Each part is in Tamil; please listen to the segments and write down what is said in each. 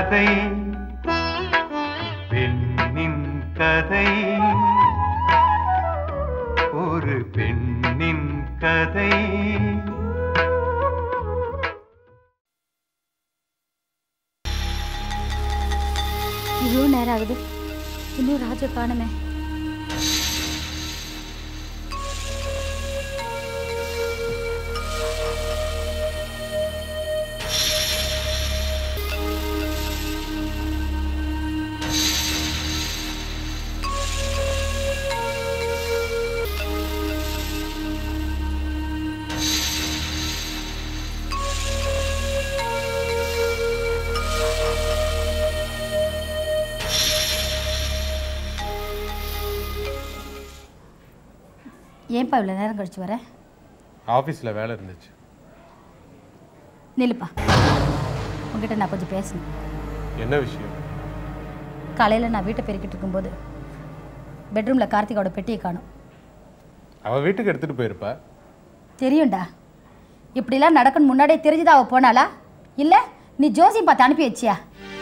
கதை பெண்ணின் கதை ஒரு பெண்ணின் கதை இவ்வளோ நேரம் ஆகுது இன்னும் ராஜா காணுமே ஏன்பா இவ்வளோ நேரம் கழிச்சு வர ஆஃபீஸில் வேலை இருந்துச்சு நில்லுப்பா உங்ககிட்ட நான் கொஞ்சம் பேசணும் என்ன விஷயம் காலையில் நான் வீட்டை பெருக்கிட்டு இருக்கும்போது பெட்ரூமில் கார்த்திகோட பெட்டியை காணும் அவள் வீட்டுக்கு எடுத்துகிட்டு போயிருப்பா தெரியும்டா இப்படிலாம் நடக்கணும் முன்னாடியே தெரிஞ்சுதான் அவள் போனாளா இல்லை நீ ஜோசியம் பார்த்து அனுப்பி வச்சியா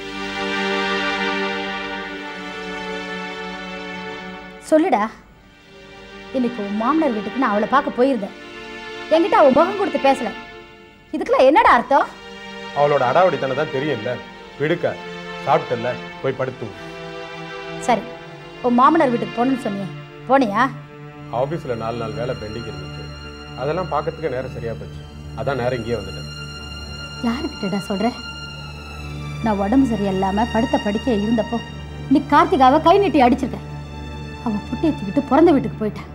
சொல்லுடா இன்னைக்கு உன் மாமனார் வீட்டுக்கு நான் அவளை பார்க்க போயிருந்தேன் என்கிட்ட அவள் முகம் கொடுத்து பேசல இதுக்கெல்லாம் என்னடா அர்த்தம் அவளோட அடாவடித்தனம் தான் தெரியும்ல விடுக்க சாப்பிட்டல போய் படுத்து சரி உன் மாமனார் வீட்டுக்கு போகணும்னு சொன்னியே போனியா ஆஃபீஸில் நாலு நாள் வேலை பெண்டிங் இருந்துச்சு அதெல்லாம் பார்க்கறதுக்கு நேரம் சரியாக போச்சு அதான் நேரம் இங்கேயே வந்துட்டேன் யாருக்கிட்டடா சொல்ற நான் உடம்பு சரியில்லாமல் படுத்த படிக்க இருந்தப்போ நீ கார்த்திகாவை கை நீட்டி அடிச்சிருக்க அவன் புட்டியை தூக்கிட்டு பிறந்த வீட்டுக்கு போயிட்டான்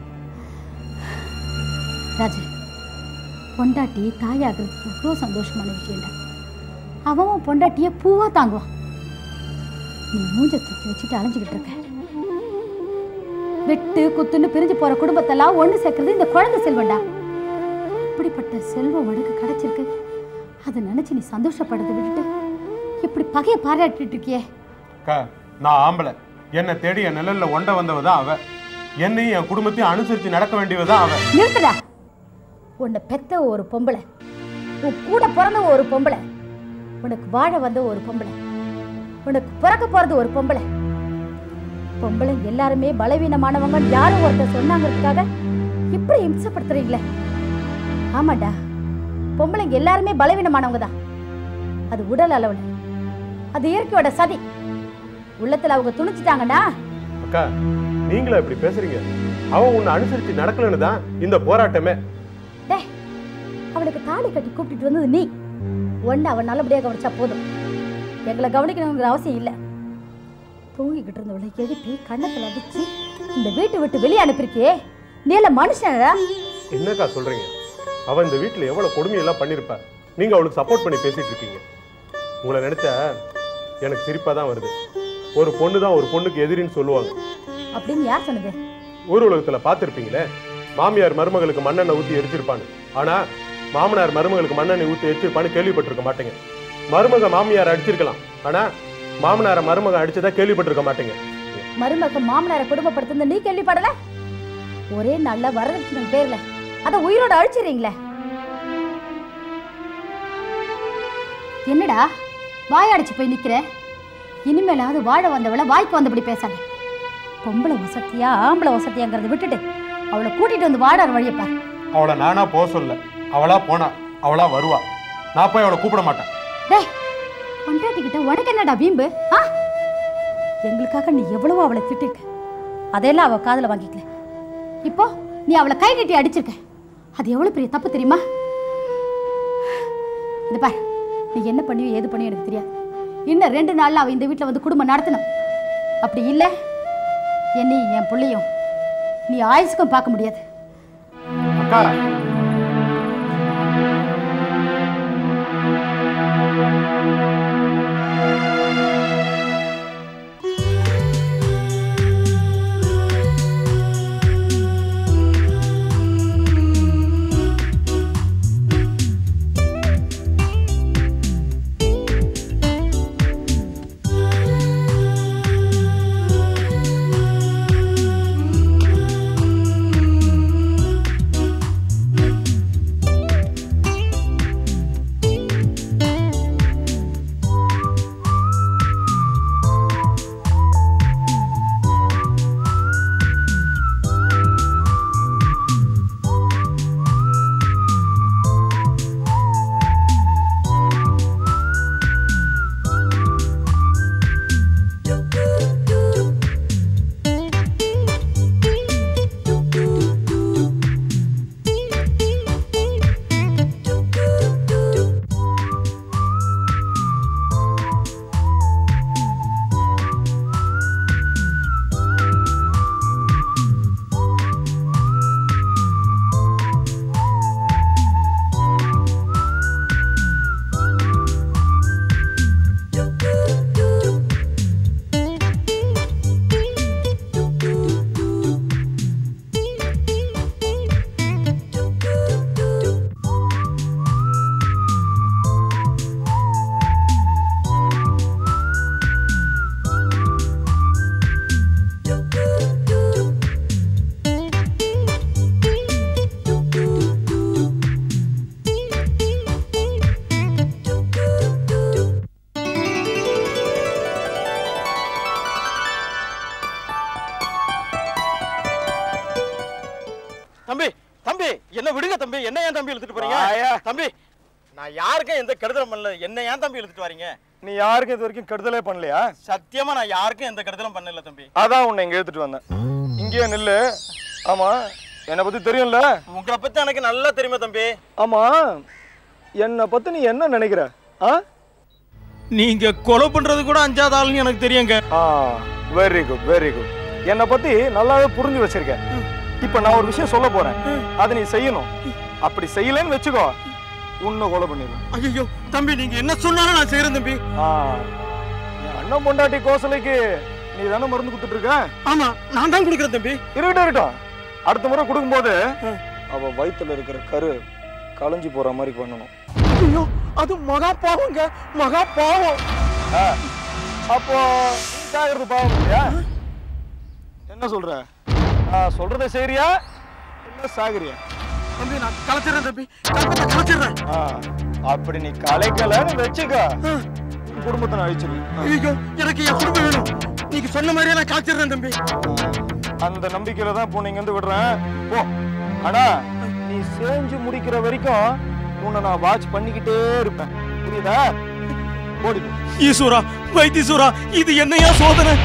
ராஜு பொண்டாட்டி தாயாகிறது எவ்வளோ சந்தோஷமான விஷயம்டா அவன் உன் பொண்டாட்டியை பூவா தாங்குவான் நீ மூஞ்ச தூக்கி வச்சுட்டு அலைஞ்சுக்கிட்டு இருக்க வெட்டு குத்துன்னு பிரிஞ்சு போற குடும்பத்தெல்லாம் ஒன்று சேர்க்கறது இந்த குழந்தை செல்வண்டா அப்படிப்பட்ட செல்வம் உனக்கு கிடைச்சிருக்கு அதை நினைச்சு நீ சந்தோஷப்படுறதை விட்டுட்டு இப்படி பகையை பாராட்டிட்டு இருக்கியே அக்கா நான் ஆம்பளை என்னை தேடி என் நிழலில் ஒண்ட வந்தவ தான் அவ என்னையும் என் குடும்பத்தையும் அனுசரித்து நடக்க வேண்டியவ தான் அவ நிறுத்துடா உன்னை பெத்த ஒரு பொம்பளை உன் கூட பிறந்த ஒரு பொம்பளை உனக்கு வாழ வந்த ஒரு பொம்பளை உனக்கு பிறக்க போறது ஒரு பொம்பளை பொம்பளை எல்லாருமே பலவீனமானவங்க யாரும் ஒருத்தர் சொன்னாங்கிறதுக்காக இப்படி இம்சப்படுத்துறீங்களே ஆமாடா பொம்பளைங்க எல்லாருமே பலவீனமானவங்க தான் அது உடல் அளவுல அது இயற்கையோட சதி உள்ளத்துல அவங்க துணிச்சிட்டாங்கன்னா அக்கா நீங்களா இப்படி பேசுறீங்க அவன் உன்னை அனுசரித்து நடக்கலன்னு தான் இந்த போராட்டமே டேய் அவளுக்கு தாலி கட்டி கூப்பிட்டுட்டு வந்தது நீ ஒன்று அவன் நல்லபடியாக கவனிச்சா போதும் எங்களை கவனிக்கணுங்கிற அவசியம் இல்லை தூங்கிக்கிட்டு இருந்தவளை எழுப்பி கண்ணத்தில் அடிச்சு இந்த வீட்டை விட்டு வெளியே அனுப்பியிருக்கியே நீ எல்லாம் மனுஷனடா என்னக்கா சொல்றீங்க அவ இந்த வீட்டில் எவ்வளவு கொடுமையெல்லாம் பண்ணியிருப்பா நீங்க அவளுக்கு சப்போர்ட் பண்ணி பேசிட்டு இருக்கீங்க உங்களை நினைச்சா எனக்கு சிரிப்பா தான் வருது ஒரு பொண்ணு தான் ஒரு பொண்ணுக்கு எதிரின்னு சொல்லுவாங்க அப்படின்னு யார் சொன்னது ஊர் உலகத்துல பார்த்துருப்பீங்களே மாமியார் மருமகளுக்கு மண்ணெண்ணெய் ஊற்றி எரிச்சிருப்பான்னு ஆனா மாமனார் மருமகளுக்கு மண்ணெண்ணெய் ஊற்றி எரிச்சிருப்பான்னு கேள்விப்பட்டிருக்க மாட்டேங்க மருமக மாமியார் அடிச்சிருக்கலாம் ஆனா மாமனாரை மருமக அடிச்சதா கேள்விப்பட்டிருக்க மாட்டேங்க மருமக மாமனாரை குடும்பப்படுத்துறது நீ கேள்விப்படல ஒரே நல்ல வரதட்சணை பேர்ல அதை உயிரோட அழிச்சிடுறீங்களே என்னடா வாயடிச்சு போய் நிக்கிற இனிமேலாவது வாழ வந்தவளை வாய்க்கு வந்தபடி பேசாத பொம்பளை வசதியா ஆம்பளை வசதியாங்கிறத விட்டுட்டு அவளை கூட்டிட்டு வந்து வாடார் வழியை பாரு அவளை நானா போக சொல்ல அவளா போனா அவளா வருவா நான் போய் அவளை கூப்பிட மாட்டேன் டேய் பொண்டாட்டிக்கிட்ட உனக்கு என்னடா வீம்பு ஆ எங்களுக்காக நீ எவ்வளவோ அவளை திட்டிருக்க அதையெல்லாம் அவ காதுல வாங்கிக்கல இப்போ நீ அவளை கை நீட்டி அடிச்சிருக்க அது எவ்வளவு பெரிய தப்பு தெரியுமா இது பார் நீ என்ன பண்ணியோ ஏது பண்ணியோ எனக்கு தெரியாது இன்னும் ரெண்டு நாள்ல அவ இந்த வீட்டில் வந்து குடும்பம் நடத்தணும் அப்படி இல்லை என்னையும் என் பிள்ளையும் நீ ஆயுசுக்கும் பார்க்க முடியாது அக்கா ஏன் தம்பி இழுத்துட்டு போறீங்க ஆயா. தம்பி நான் யாருக்கும் எந்த கெடுதலும் பண்ணல என்ன ஏன் தம்பி இழுத்துட்டு வரீங்க நீ யாருக்கும் இது வரைக்கும் கெடுதலே பண்ணலையா சத்தியமா நான் யாருக்கும் எந்த கெடுதலும் பண்ணல தம்பி அதான் உன்னை இங்க எடுத்துட்டு வந்தேன் இங்கேயே நில்லு ஆமா என்னை பத்தி தெரியும்ல உங்களை பத்தி எனக்கு நல்லா தெரியுமா தம்பி ஆமா என்னை பத்தி நீ என்ன நினைக்கிற ஆ நீங்க கொலை பண்றது கூட அஞ்சாத ஆளுன்னு எனக்கு தெரியுங்க ah very good very good என்னை பத்தி நல்லாவே புரிஞ்சு வச்சிருக்கேன் இப்ப நான் ஒரு விஷயம் சொல்ல போறேன் அதை நீ செய்யணும் அப்படி செய்யலைன்னு வச்சுக்கோ உன்னை கொலை பண்ணிடுவேன் ஐயோ தம்பி நீங்க என்ன சொன்னாலும் நான் செய்யறேன் தம்பி ஆ என் அண்ணன் பொண்டாட்டி கோசலைக்கு நீ தானே மருந்து கொடுத்துட்டு இருக்க ஆமா நான் தான் கொடுக்குறேன் தம்பி இருக்கட்டும் இருக்கட்டும் அடுத்த முறை கொடுக்கும்போது அவ வயித்துல இருக்கிற கரு களைஞ்சு போற மாதிரி பண்ணணும் ஐயோ அது மகா பாவங்க மகா பாவம் ஆ, அப்போ நீ சாகிறது பாவம் இல்லையா என்ன சொல்ற நான் சொல்றதை செய்றியா இல்ல சாகுறியா தம்பி நான் கலைச்சிடுறேன் தம்பி கல்பத்தை கலைச்சிடுறேன் ஆ, அப்படி நீ கலைக்கலன்னு வச்சுக்க உன் குடும்பத்தை நான் அழிச்சிருவேன் ஐயோ எனக்கு என் குடும்பம் வேணும் நீங்க சொன்ன மாதிரியே நான் கலைச்சிடுறேன் தம்பி அந்த நம்பிக்கையில தான் இப்போ நீங்க வந்து விடுறேன் போ ஆனா நீ செஞ்சு முடிக்கிற வரைக்கும் உன்னை நான் வாட்ச் பண்ணிக்கிட்டே இருப்பேன் புரியுதா ஓடி போ. ஈஸ்வரா வைத்தீஸ்வரா இது என்னையா சோதனை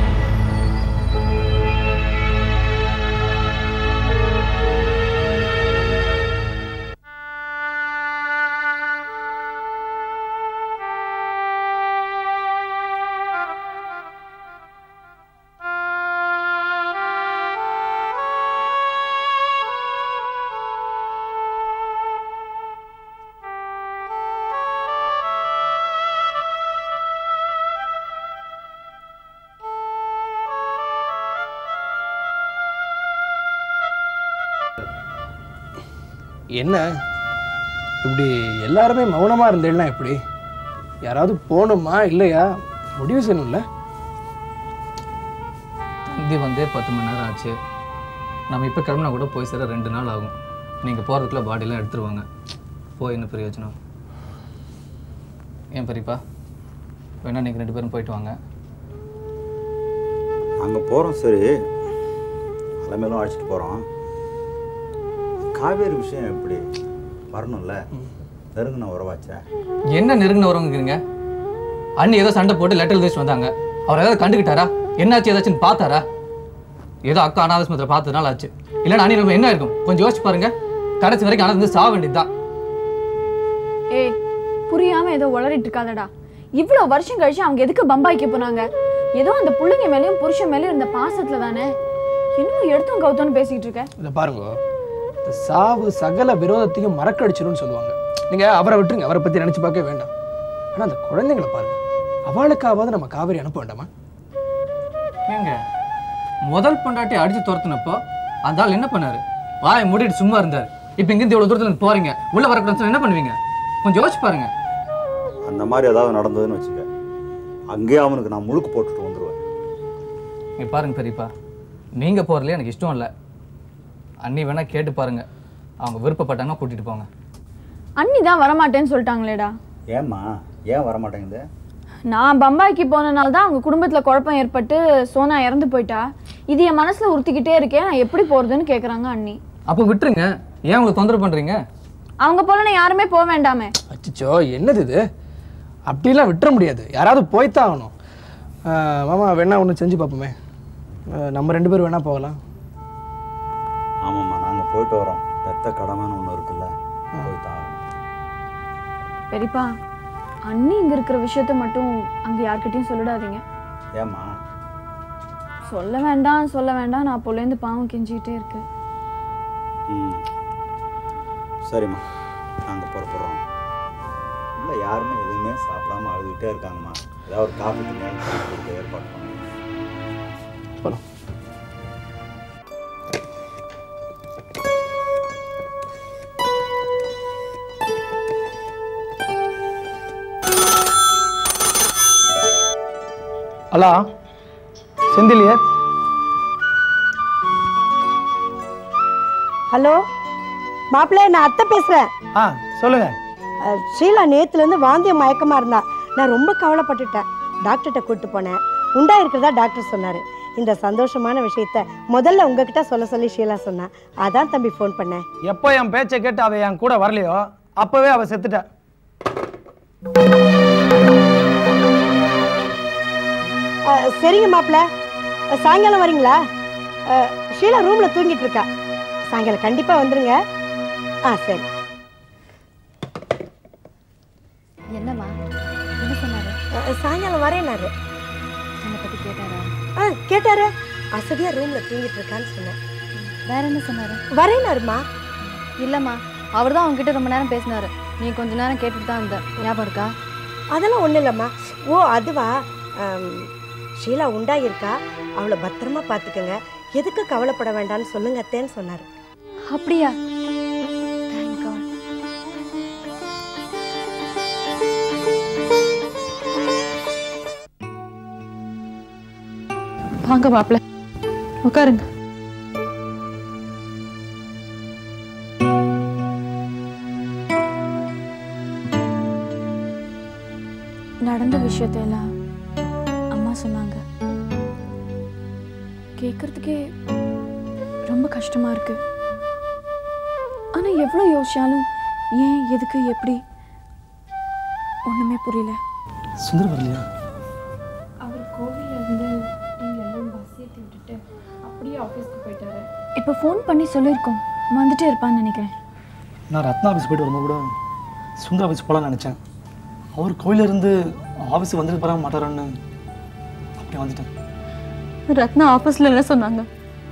என்ன இப்படி எல்லாருமே மௌனமாக இருந்தேன்னா எப்படி யாராவது போகணுமா இல்லையா முடிவு செய்யணும்ல தந்தி வந்தே பத்து மணி நேரம் ஆச்சு நம்ம இப்போ கிளம்புனா கூட போய் சேர ரெண்டு நாள் ஆகும் நீங்கள் போகிறதுக்குள்ள பாடியெல்லாம் எடுத்துருவாங்க போய் என்ன பிரயோஜனம் ஏன் பெரியப்பா வேணா நீங்கள் ரெண்டு பேரும் போயிட்டு வாங்க நாங்கள் போகிறோம் சரி அலமேலும் அழைச்சிட்டு போகிறோம் காவேரி விஷயம் எப்படி வரணும்ல நெருங்கின உறவாச்சே என்ன நெருங்கின வரவங்கிறீங்க அண்ணி ஏதோ சண்டை போட்டு லெட்டர் எழுதிச்சு வந்தாங்க அவர் ஏதாவது கண்டுக்கிட்டாரா என்னாச்சு ஏதாச்சும் பார்த்தாரா ஏதோ அக்கா அனாதஸ்மத்தில் பார்த்ததுனால ஆச்சு இல்லைன்னா அண்ணி நம்ம என்ன இருக்கும் கொஞ்சம் யோசிச்சு பாருங்க கடைசி வரைக்கும் அனாதை வந்து சாக வேண்டியதுதான் ஏய் புரியாம ஏதோ உளறிட்டு இருக்காதடா இவ்வளோ வருஷம் கழிச்சு அவங்க எதுக்கு பம்பாய்க்கு போனாங்க ஏதோ அந்த புள்ளைங்க மேலயும் புருஷன் மேலயும் இருந்த பாசத்துல தானே இன்னும் எடுத்தும் கவுத்தோன்னு பேசிக்கிட்டு இருக்க இதை பாருங்க இந்த சாவு சகல விரோதத்தையும் மறக்கடிச்சிரும்னு சொல்லுவாங்க நீங்கள் அவரை விட்டுருங்க அவரை பற்றி நினச்சி பார்க்க வேண்டாம் ஆனால் அந்த குழந்தைங்களை பாருங்க அவளுக்காவது நம்ம காவேரி அனுப்ப வேண்டாமா ஏங்க முதல் பொண்டாட்டி அடிச்சு துரத்துனப்போ அந்த ஆள் என்ன பண்ணாரு வாயை மூடிட்டு சும்மா இருந்தாரு இப்போ இங்கிருந்து இவ்வளவு தூரத்துல இருந்து போறீங்க உள்ள வரக்கூடாதுன்னு சொன்னா என்ன பண்ணுவீங்க கொஞ்சம் யோசிச்சு பாருங்க அந்த மாதிரி ஏதாவது நடந்ததுன்னு வச்சுக்க அங்கேயே அவனுக்கு நான் முழுக்கு போட்டுட்டு வந்துடுவேன் இங்க பாருங்க பெரியப்பா நீங்க போறதுல எனக்கு இஷ்டம் இல்லை அண்ணி வேணா கேட்டு பாருங்க அவங்க விருப்பப்பட்டாங்கன்னா கூட்டிட்டு போங்க அண்ணி தான் வரமாட்டேன்னு சொல்லிட்டாங்களேடா ஏம்மா ஏன் வரமாட்டேங்குது நான் பம்பாய்க்கு போனனால தான் அவங்க குடும்பத்துல குழப்பம் ஏற்பட்டு சோனா இறந்து போயிட்டா இது என் மனசுல உறுத்திக்கிட்டே இருக்கேன் நான் எப்படி போறதுன்னு கேக்குறாங்க அண்ணி அப்போ விட்டுருங்க ஏன் உங்களுக்கு தொந்தரவு பண்றீங்க அவங்க போலன்னு யாருமே போக வேண்டாமே அச்சோ என்னது இது அப்படிலாம் விட்டுற முடியாது யாராவது போய்த்தான் ஆகணும் ஆஹ் மாமா வேணா ஒன்று செஞ்சு பார்ப்போமே ஆஹ் நம்ம ரெண்டு பேரும் வேணா போகலாம் ஆமாம்மா நாங்கள் போயிட்டு வரோம் பெத்த கடமைன்னு ஒன்று இருக்குல்ல போய்தான் ஆகணும். பெரியப்பா அண்ணி இங்க இருக்கிற விஷயத்த மட்டும் அங்க யார்கிட்டயும் சொல்லிடாதீங்க ஏம்மா சொல்ல வேண்டாம் சொல்ல வேண்டாம் நான் அப்போலேருந்து பாவம் கெஞ்சிக்கிட்டே இருக்கு ம் சரிம்மா நாங்கள் புறப்படுறோம் உள்ள யாருமே எதுவுமே சாப்பிடாம அழுதுகிட்டே இருக்காங்கம்மா ஏதாவது ஒரு காஃபி தண்ணி கொடுக்க ஏற்பாடு பண்ணுங்க போகலாம் ஹலோ செந்திலியா ஹலோ மாப்பிள்ளை நான் அத்தை பேசுகிறேன் ஆ சொல்லுங்க ஷீலா நேத்துலேருந்து வாந்திய மயக்கமாக இருந்தா நான் ரொம்ப கவலைப்பட்டுட்டேன் டாக்டர்கிட்ட கூப்பிட்டு போனேன் உண்டா இருக்கிறதா டாக்டர் சொன்னார் இந்த சந்தோஷமான விஷயத்த முதல்ல உங்ககிட்ட சொல்ல சொல்லி ஷீலா சொன்னா அதான் தம்பி ஃபோன் பண்ணேன் எப்போ என் பேச்சை கேட்டு அவ என் கூட வரலையோ அப்பவே அவ செத்துட்டா அஹ், சரிங்க மாப்பிள்ள அஹ், சாயங்காலம் வரீங்களா அஹ், ஷீலா ரூம்ல தூங்கிட்டு இருக்கா சாயங்காலம் கண்டிப்பா வந்துருங்க ஆ சரி என்னம்மா என்ன சொன்னாரு அஹ், சாயங்காலம் வரேனாரு என்னை பத்தி கேட்டாரா ஆ கேட்டாரு அசதியா ரூம்ல தூங்கிட்டு இருக்கான்னு சொன்னேன் வேற என்ன சொன்னாரு வரேனாருமா இல்லம்மா அவர் தான் உங்ககிட்ட ரொம்ப நேரம் பேசினாரு நீ கொஞ்ச நேரம் கேட்டுட்டு தான் இருந்த ஞாபகம் இருக்கா அதெல்லாம் ஒன்றும் இல்லைம்மா ஓ அதுவா ஆம், ஷீலா உண்டாயிருக்கா அவளை பத்திரமா பார்த்துக்கங்க எதுக்கு கவலைப்பட வேண்டாம்னு சொல்லுங்க அத்தேன்னு சொன்னார் அப்படியா Thank God. வாங்க மாப்பிள்ள உட்காருங்க நடந்த விஷயத்தையெல்லாம் அம்மா சொன்னாங்க கேட்கறதுக்கே ரொம்ப கஷ்டமா இருக்கு ஆனா எவ்வளோ யோசிச்சாலும் ஏன் எதுக்கு எப்படி ஒண்ணுமே புரியல சுந்தர் வரலையா அவர் கோவில்ல இருந்து எங்களெல்லாம் பஸ் ஏற்றி விட்டுட்டு அப்படியே ஆஃபீஸ்க்கு போயிட்டாரு இப்போ ஃபோன் பண்ணி சொல்லியிருக்கோம் வந்துட்டே இருப்பான்னு நினைக்கிறேன் நான் ரத்னா ஆஃபீஸ் போயிட்டு வரும்போது கூட சுந்தர் ஆஃபீஸ் போகலான்னு நினச்சேன் அவர் கோயில்ல இருந்து ஆஃபீஸ் வந்துட்டு போகிற மாட்டாரான்னு அப்படியே வந்துட்டேன் ரத்னா ஆஃபீஸில் என்ன சொன்னாங்க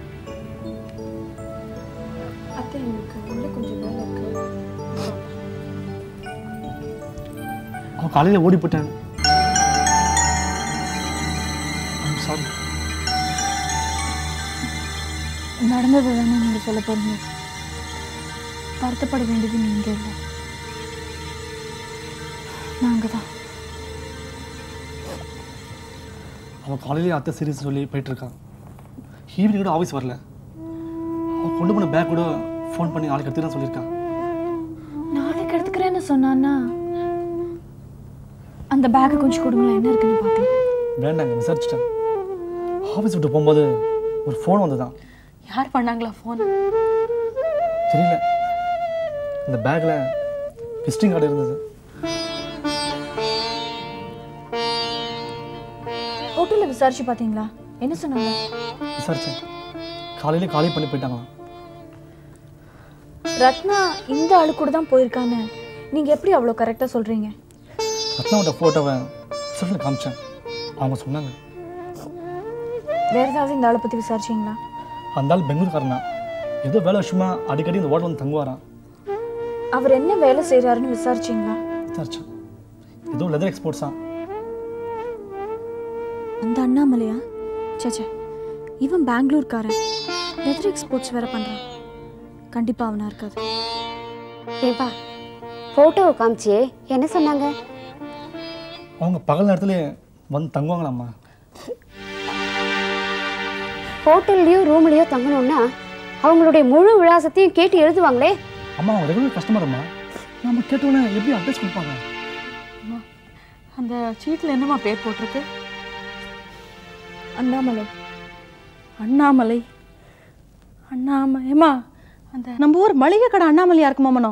அத்தை எனக்கு உள்ள கொஞ்சம் வேலை இருக்கு அவன் காலையில் ஓடி போயிட்டேன் சாரி நடந்தது தானே நீங்கள் சொல்ல போறீங்க வருத்தப்பட வேண்டியது நீங்கள் இல்லை நாங்கள் தான் அவன் காலையிலேயே அத்தை சீரியஸ் சொல்லி போயிட்டு இருக்கான் ஈவினிங் கூட ஆஃபீஸ் வரல அவன் கொண்டு போன பேக் கூட ஃபோன் பண்ணி நாளைக்கு எடுத்துக்கிறேன் சொல்லியிருக்கான் நாளைக்கு எடுத்துக்கிறேன்னு சொன்னான்னா அந்த பேக்கை கொஞ்சம் கொடுங்களேன் என்ன இருக்குன்னு பார்க்கலாம் வேண்டாங்க விசாரிச்சிட்டேன் ஆஃபீஸ் விட்டு போகும்போது ஒரு ஃபோன் வந்துதான் யார் பண்ணாங்களா ஃபோன் தெரியல இந்த பேக்கில் விசிட்டிங் கார்டு இருந்தது ஹோட்டலில் விசாரிச்சு பார்த்தீங்களா என்ன சொன்னாங்க விசாரித்தேன் காலையிலே காலி பண்ணி போயிட்டாங்களாம் ரத்னா இந்த ஆளு கூட தான் போயிருக்கான்னு நீங்கள் எப்படி அவ்வளோ கரெக்டாக சொல்கிறீங்க ரத்னாவோட ஃபோட்டோவை ரிசல்ட்டில் காமிச்சேன் அவங்க சொன்னாங்க வேற ஏதாவது இந்த ஆளை பற்றி விசாரிச்சிங்களா அந்த ஆள் பெங்களூர்காரனா ஏதோ வேலை விஷயமா அடிக்கடி இந்த ஹோட்டல் வந்து தங்குவாராம் அவர் என்ன வேலை செய்கிறாருன்னு விசாரிச்சிங்களா விசாரிச்சேன் ஏதோ லெதர் எக்ஸ்போர்ட்ஸா அந்த அண்ணாமலையா சேச்சே இவன் பெங்களூர்காரன் லெதர் எக்ஸ்போர்ட்ஸ் வேற பண்ணுறான் கண்டிப்பாக அவனா இருக்காது ஏப்பா ஃபோட்டோவை காமிச்சியே என்ன சொன்னாங்க அவங்க பகல் நேரத்துல வந்து தங்குவாங்களாம்மா ஹோட்டல்லையோ ரூம்லையோ தங்கணும்னா அவங்களுடைய முழு விலாசத்தையும் கேட்டு எழுதுவாங்களே அம்மா அவங்க ரெகுலர் கஸ்டமர்மா நம்ம கேட்டோன்னே எப்படி அட்ரஸ் கொடுப்பாங்க அந்த சீட்டில் என்னம்மா பேர் போட்டிருக்கு அண்ணாமலை அண்ணாமலை அண்ணாமலை ஏம்மா அந்த நம்ம ஊர் மளிகை கடை அண்ணாமலையா இருக்குமா மனோ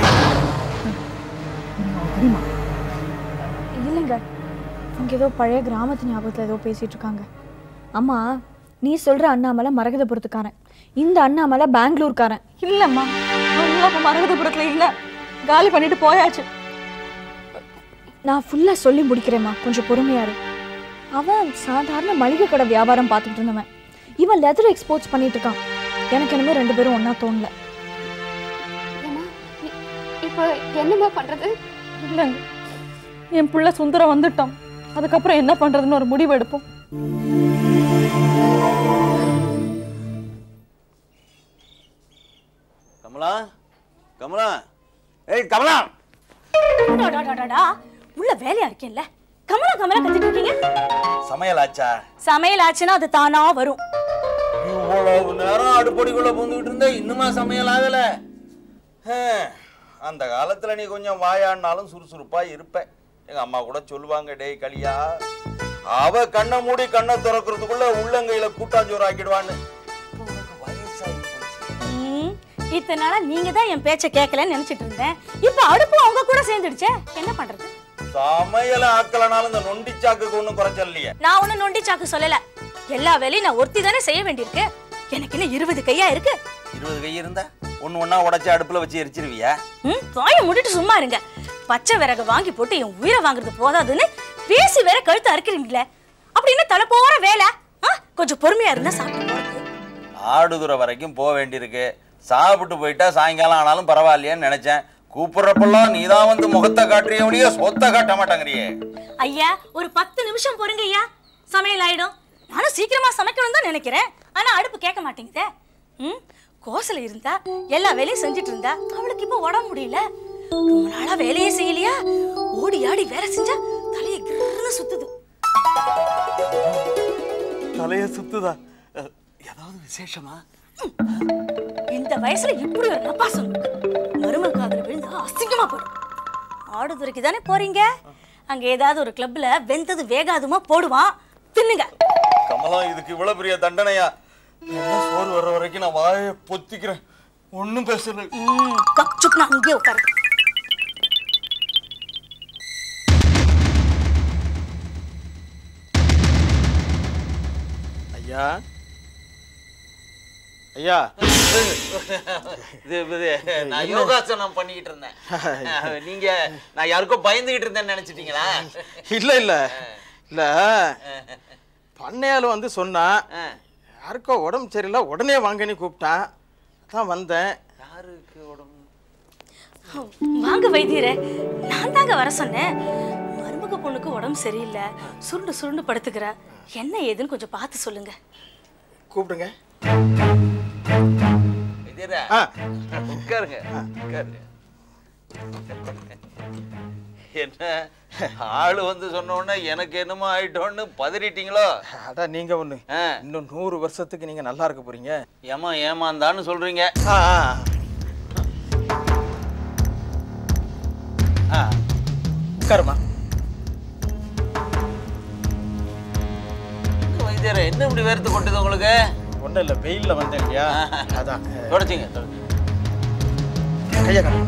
இல்லைங்க இங்கே ஏதோ பழைய கிராமத்து ஞாபகத்தில் ஏதோ பேசிட்டு இருக்காங்க அம்மா நீ சொல்ற அண்ணாமலை மரகதபுரத்துக்காரன் இந்த அண்ணாமலை பெங்களூர்காரன் இல்லம்மா அவங்க மரகதபுரத்துல இல்ல காலி பண்ணிட்டு போயாச்சு நான் ஃபுல்லாக சொல்லி முடிக்கிறேம்மா கொஞ்சம் பொறுமையா இரு அவன் சாதாரண மளிகை கடை வியாபாரம் பார்த்துக்கிட்டு இருந்தவன் இவன் லெதர் எக்ஸ்போர்ட்ஸ் பண்ணிட்டு இருக்கான் எனக்கு என்னமோ ரெண்டு பேரும் ஒன்றா தோணல இப்போ என்னம்மா பண்றது இல்லைங்க என் புள்ள சுந்தரம் வந்துட்டோம் அதுக்கப்புறம் என்ன பண்றதுன்னு ஒரு முடிவு எடுப்போம் கமலா கமலா ஏய் கமலா அடாடாடாடா, உள்ள வேலையா இருக்கேன்ல கமலா கமலா கத்திட்டு இருக்கீங்க சமையல் ஆச்சா சமையல் ஆச்சுன்னா அது தானா வரும் இவ்வளவு நேரம் அடுப்படிக்குள்ள பூந்துக்கிட்டு இருந்தா இன்னுமா சமையல் ஆகல ஹம், அந்த காலத்துல நீ கொஞ்சம் வாயாடினாலும் சுறுசுறுப்பா இருப்ப எங்க அம்மா கூட சொல்லுவாங்க டேய் களியா அவ கண்ணை மூடி கண்ணை திறக்கிறதுக்குள்ள உள்ளங்கையில கூட்டாஞ்சோறு ஆக்கிடுவான்னு ம், இத்தனை நாளா நீங்க தான் என் பேச்ச கேட்கலன்னு நினைச்சிட்டு இருந்தேன் இப்ப அடுப்பு அவங்க கூட சேர்ந்துடுச்சே என்ன பண்றது சமையல ஆக்கலனாலும் இந்த நொண்டி சாக்குக்கு ஒண்ணும் குறைச்சல் இல்லையே நான் ஒண்ணும் நொண்டி சாக்கு சொல்லல எல்லா வேலையும் நான் ஒருத்தி தானே செய்ய வேண்டியிருக்கு எனக்கு இன்னும் இருபது கையா இருக்கு இருபது கை இருந்தா ஒண்ணு ஒண்ணா உடைச்சு அடுப்புல வச்சு எரிச்சிருவியா ம் வாயை மூடிட்டு சும்மா இருங்க பச்சை விறகு வாங்கி போட்டு என் உயிரை வாங்குறது போதாதுன்னு பேசி வேற கழுத்து அறுக்கிறீங்களே அப்படின்னு தலை போற வேலை ஆ, கொஞ்சம் பொறுமையா இருந்தா சாப்பிட்டு போறது ஆடுதுறை வரைக்கும் போக வேண்டியிருக்கு சாப்பிட்டு போயிட்டா சாயங்காலம் ஆனாலும் பரவாயில்லையேன்னு நினைச்சேன் கூப்பிடுறப்பெல்லாம் நீதான் வந்து முகத்தை காட்டுறிய ஒழிய சொத்தை காட்ட மாட்டேங்கிறியே ஐயா ஒரு பத்து நிமிஷம் பொறுங்க ஐயா சமையல் ஆயிடும் நானும் சீக்கிரமா சமைக்கணும் தான் நினைக்கிறேன் ஆனா அடுப்பு கேட்க மாட்டேங்குதே ம் கோசல இருந்தா எல்லா வேலையும் செஞ்சுட்டு இருந்தா அவளுக்கு இப்போ உடம்பு முடியல ரொம்ப நாளா வேலையே செய்யலையா ஓடி ஆடி வேலை செஞ்சா தலையை கிருன்னு சுத்துது தலைய சுத்துதா ஏதாவது விசேஷமா இந்த வயசுல இப்படி ஒரு நப்பாசம் மருமக காதுல விழுந்தா அசிங்கமா போடும் ஆடுதுறைக்கு தானே போறீங்க அங்க ஏதாவது ஒரு கிளப்ல வெந்தது வேகாதுமா போடுவான் தின்னுங்க கமலம் இதுக்கு இவ்வளவு பெரிய தண்டனையா என்ன சோறு வர்ற வரைக்கும் நான் வாயை பொத்திக்கிறேன் ஒண்ணும் பேசல ம் கப் சுப்னா அங்கேயே உட்காரு ஐயா ஐயா இது இது நான் யோகாசனம் பண்ணிக்கிட்டு இருந்தேன் நீங்க நான் யாருக்கோ பயந்துகிட்டு இருந்தேன்னு நினைச்சிட்டீங்களா இல்ல இல்ல இல்ல பண்ணையாள் வந்து சொன்னா யாருக்கோ உடம்பு சரியில்லை உடனே வாங்கன்னு கூப்பிட்டான் தான் வந்தேன் யாருக்கு உடம்பு வாங்க வைத்தியரே நான் தாங்க வர சொன்னேன் மருமக பொண்ணுக்கு உடம்பு சரியில்லை சுருண்டு சுருண்டு படுத்துக்கிறா என்ன ஏதுன்னு கொஞ்சம் பார்த்து சொல்லுங்க கூப்பிடுங்க விஜயரா, உட்காருங்க உட்காருங்க என்ன ஆளு வந்து சொன்ன உடனே எனக்கு என்னமோ ஆயிட்டோன்னு பதறிட்டீங்களோ அடா நீங்க ஒண்ணு இன்னும் நூறு வருஷத்துக்கு நீங்க நல்லா இருக்க போறீங்க ஏமா ஏமாந்தான்னு சொல்றீங்க ஆ ஆ. ஆ உட்காருமா வைத்தியரே என்ன இப்படி வேர்த்து கொட்டுது உங்களுக்கு ஒன்றும் இல்லை வெயிலில் வந்தேன் இல்லையா அதான் தொடச்சிங்க தொடச்சிங்க கையை காட்டு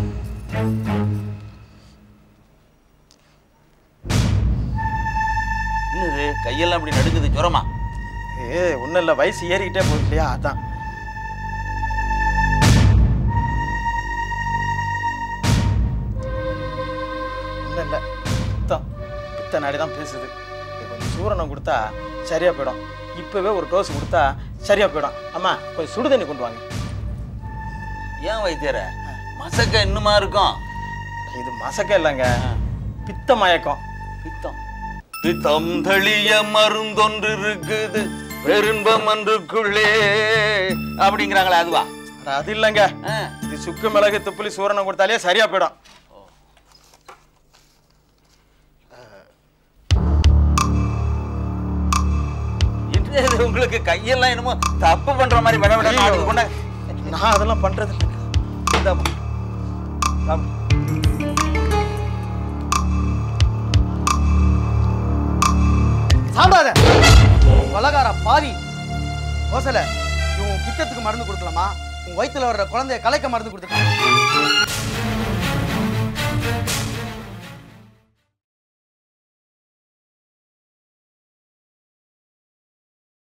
என்னது கையெல்லாம் இப்படி நடுக்குது ஜுரமா ஏ ஒன்றும் இல்லை வயசு ஏறிக்கிட்டே போகுது இல்லையா அதான் ஒன்றும் இல்லை பித்தம் பித்த நாடி தான் பேசுது இது கொஞ்சம் சூரணம் கொடுத்தா சரியாக போயிடும் இப்போவே ஒரு டோஸ் கொடுத்தா சரியாக போயிடும் அம்மா கொஞ்சம் சுடு தண்ணி கொண்டு வாங்க ஏன் வைத்தியர மசக்க இன்னுமா இருக்கும் இது மசக்க இல்லைங்க பித்த மயக்கம் பித்தம் பித்தம் தளிய மருந்தொன்று இருக்குது பெருன்பம் அன்றுக்குள்ளே அப்படிங்கிறாங்களே அதுவா அட, அது இல்லைங்க இது சுக்கு மிளகு துப்புளி சூரணம் கொடுத்தாலே சரியா போயிடும் என்ன இது உங்களுக்கு கையெல்லாம் என்னமோ தப்பு பண்ற மாதிரி விட விட ஐயோ. கொண்ட நான் அதெல்லாம் பண்றது இல்லை இந்தாம்மா. சாப்பிடு. சாப்பிடாத கொலகார பாவி கோசல இவன் பித்தத்துக்கு மருந்து கொடுக்கலாமா உன் வயித்துல வர்ற குழந்தைய கலைக்க மருந்து கொடுத்துருக்கான்